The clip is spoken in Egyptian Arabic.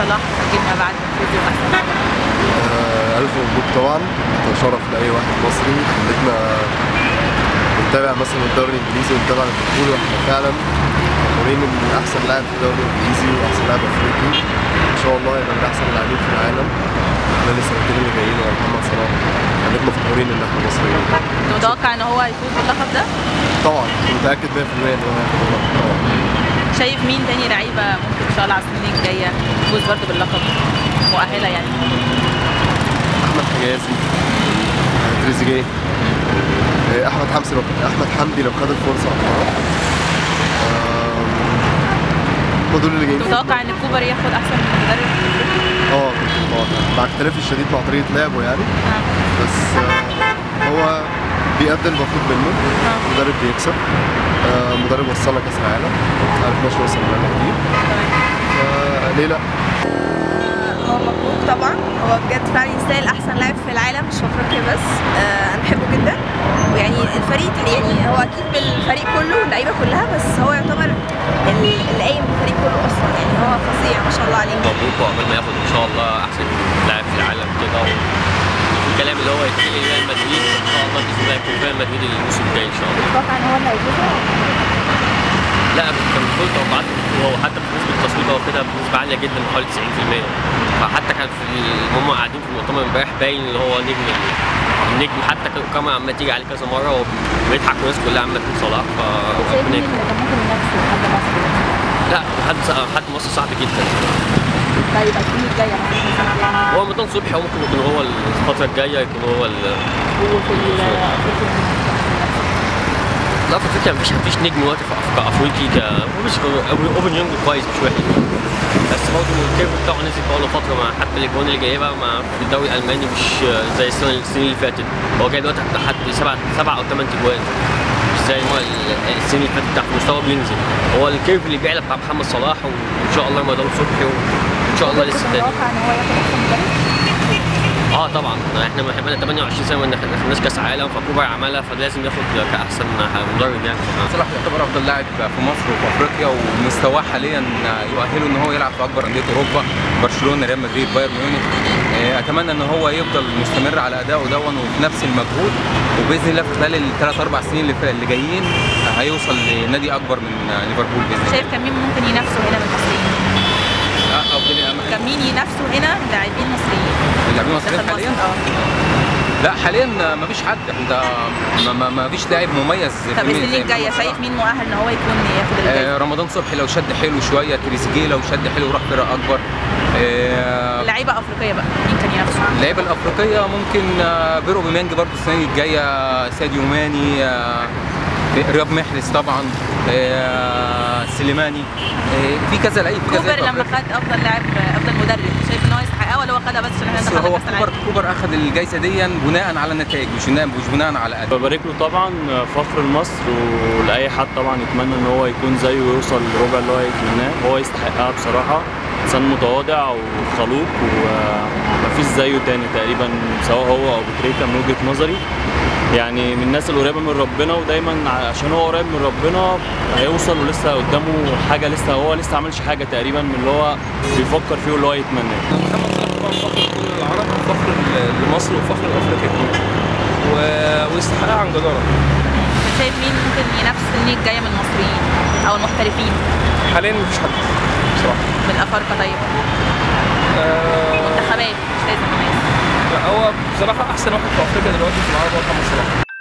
صلاح فاكرين بعد فوزه باحسن لاعب آه، ألف مبروك طبعا ده شرف لأي واحد مصري خلتنا بنتابع مثلا الدوري الإنجليزي ونتابع ليفربول واحنا فعلا فخورين إن أحسن لاعب في الدوري الإنجليزي وأحسن لاعب أفريقي إن شاء الله يبقى من أحسن اللاعبين في العالم خلال السنتين اللي جايين ورا محمد صلاح خلتنا فخورين إن إحنا مصريين كنت متوقع ان هو هيفوز باللقب ده طبعا متأكد 100% إن هو هياخد اللقب طبعا شايف مين تاني لعيبه ممكن ان شاء الله على السنين الجايه تفوز برضه باللقب مؤهله يعني أحمد حجازي آه، تريزيجيه آه، أحمد حمدي لو أحمد حمدي لو خد الفرصة آم، هم دول اللي جايين كنت متوقع ان كوبر ياخد احسن مدرب اه كنت متوقع مع اختلافي الشديد مع طريقة لعبه يعني آه. بس آه، هو بيقدم المفروض منه آه. مدرب بيكسب آه، مدرب وصلنا كاس العالم عرفناش نوصل لنا كتير تمام فليه لا هو مبروك طبعا هو بجد فعلا يستاهل احسن لاعب في العالم مش في افريقيا بس آه انا بحبه جدا ويعني الفريق يعني هو اكيد بالفريق كله واللعيبه كلها بس هو يعتبر ال- اللي قايم بالفريق كله اصلا يعني هو فظيع ما شاء الله عليه مبروك وعقبال ما ياخد ان شاء الله احسن لاعب في العالم كده والكلام اللي هو يتقال ريال مدريد ان شاء الله باذن الله يكون ريال مدريد الموسم الجاي ان شاء الله متوقع ان هو اللي هيفوز لا كان كل توقعات هو حتى بنسبه التصويت هو كده بنسبه عاليه جدا حوالي 90% فحتى كان في ال- هم قاعدين في المؤتمر امبارح باين اللي هو نجم النجم حتى كان الكاميرا عماله تيجي عليه كذا مره وبيضحك والناس كلها عماله تقول صلاح فربنا يكرمه. كان ممكن ينافسه لحد مصر لا حد حد مصر صعب جدا طيب السنين الجايه هو رمضان صبحي هو ممكن يكون هو الفتره الجايه يكون هو ال- وفي لا في افريقيا مفيش مفيش نجم دلوقتي في أف- كافريقي ك مش اوبن يونج كويس مش وحش بس برضه الكيرف بتاعه نزل بقاله فتره مع حتى الاجوان اللي جايبها مع في الدوري الالماني مش زي السنه السنين اللي فاتت هو جاي دلوقتي لحد سبع سبع او ثمان اجوان مش زي ما ال- السنين اللي فاتت بتاع مستوى بينزل هو الكيرف اللي بيعلى بتاع محمد صلاح وان شاء الله رمضان صبحي وان شاء الله لسه تاني متوقع ان هو ياخد احسن مدرب اه طبعا احنا ما احنا 28 سنه ما دخلناش كاس عالم فكوبر عملها فلازم ياخد كاحسن مدرب يعني صلاح يعتبر افضل لاعب في مصر وفي افريقيا ومستواه حاليا يؤهله ان هو يلعب في اكبر انديه اوروبا برشلونه ريال مدريد بايرن ميونخ آه، اتمنى ان هو يفضل مستمر على ادائه دون وفي نفس المجهود وباذن الله في خلال الثلاث اربع سنين اللي فا- اللي جايين هيوصل لنادي اكبر من ليفربول باذن الله شايف كان مين ممكن ينافسه هنا من المصريين آه، افضل كان مين ينافسه هنا لاعبين مصريين اللاعبين داخل المصريين مصر حاليا اه لا حاليا ما فيش حد انت ما- ما ما فيش لاعب مميز في طب مين السنين زي الجايه محمد صلاح. شايف مين مؤهل ان هو يكون ياخد الجايزه آه، رمضان صبحي لو شد حلو شويه تريزيجيه لو شد حلو وراح فرق اكبر آه، لعيبه افريقيه بقى مين كان ينافسه اللعيبه الافريقيه ممكن آه، بيرو بيمانج برضو السنه الجايه ساديو ماني آه، رياض محرز طبعا آه، سليماني آه، في كذا لعيب في كذا كوبر لعيب لما أفريقي. خد افضل لاعب افضل مدرب شايف ان هو يستحقها ولا هو خدها بس عشان احنا بس دخلنا هو كاس كوبر العالم كوبر اخذ الجائزه دي بناء على النتائج مش بناء مش بناء على اداء ببارك له طبعا فخر لمصر ولاي حد طبعا يتمنى ان هو يكون زيه ويوصل للربع اللي هو يتمناه هو يستحقها بصراحه انسان متواضع وخلوق ومفيش زيه تاني تقريبا سواء هو او بتريكا من وجهه نظري يعني من الناس القريبه من ربنا ودايما عشان هو قريب من ربنا هيوصل ولسه قدامه حاجه لسه هو لسه عملش حاجه تقريبا من اللي هو بيفكر فيه واللي هو يتمناه محمد صلاح طبعا فخر لكل العرب وفخر ل- لمصر وفخر لافريقيا كلها و- ويستحقها عن جداره شايف مين ممكن ينافس السنين الجايه من المصريين او المحترفين حاليا مفيش حد بصراحه من الافارقه طيب آه، منتخبات مش لازم ناس لا هو بصراحه احسن واحد في افريقيا دلوقتي في العرب هو محمد صلاح